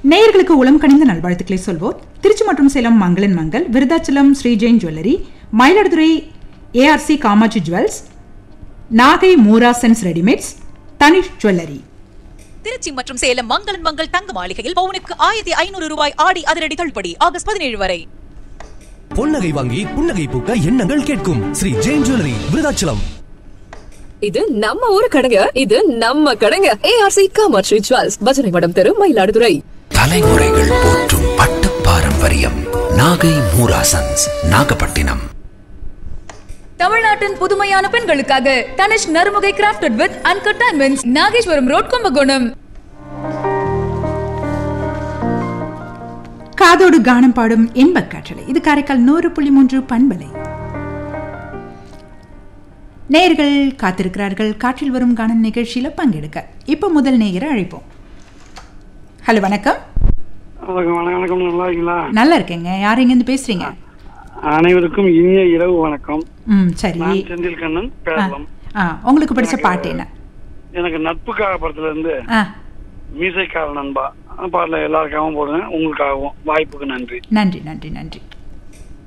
நேயர்களுக்கு உளம் கனிந்த நல்வாழ்த்துக்களை சொல்வோர் திருச்சி மற்றும் Salem Mangalan Mangal Virudhachalam Sri Jain jewellery Mayiladuthurai A R C Kamatchi jewels Nagai மூராசன்ஸ் ரெடிமேட்ஸ் தனிஷ் ஜுவல்லரி திருச்சி மற்றும் சேலம் மங்களன் மங்கள் தங்க மாளிகையில் பவுனுக்கு ஆயிரத்தி ஐநூறு ரூபாய் ஆடி அதிரடி தள்ளுபடி ஆகஸ்ட் பதினேழு வரை பொன்னகை வாங்கி புன்னகை பூக்க எண்ணங்கள் கேட்கும் ஸ்ரீ ஜெயின் ஜுவல்லரி விருதாச்சலம் இது நம்ம ஊரு கடைங்க இது நம்ம கடைங்க ஏஆர்சி காமாட்சி ஜுவல்ஸ் பஜனை மடம் தெரு மயிலாடுதுறை தலைமுறைகள் போற்றும் பட்டு பாரம்பரியம் நாகை மூராசன்ஸ் நாகப்பட்டினம் தமிழ்நாட்டின் புதுமையான பெண்களுக்காக Tanishq Narumugai crafted with uncut diamonds Nageswaram road Kumbakonam காதோடு கானம் பாடும் இன்பக் காற்றலை இது காரைக்கால் நூறு புள்ளி மூன்று பண்பலை நேயர்கள் காத்திருக்கிறார்கள் காற்றில் வரும் கானம் நிகழ்ச்சியில பங்கெடுக்க இப்போ முதல் நேயரை அழைப்போம் ஹலோ வணக்கம் வணக்கம் வணக்கம் வணக்கம் நல்லா இருக்கீங்களா நல்லா இருக்கேங்க யார் இருந்து பேசுறீங்க அனைவருக்கும் இனிய இரவு வணக்கம் ம் சரி நான் செந்தில் கண்ணன் ஆ, பேரளம் ஆ உங்களுக்கு பிடிச்ச பாட்டு என்ன எனக்கு நட்புக்காக படத்துல இருந்து ஆ மீசைக்கார நண்பா பாடல எல்லாருக்காகவும் போடுங்க உங்களுக்காகவும் வாய்ப்புக்கு நன்றி நன்றி நன்றி நன்றி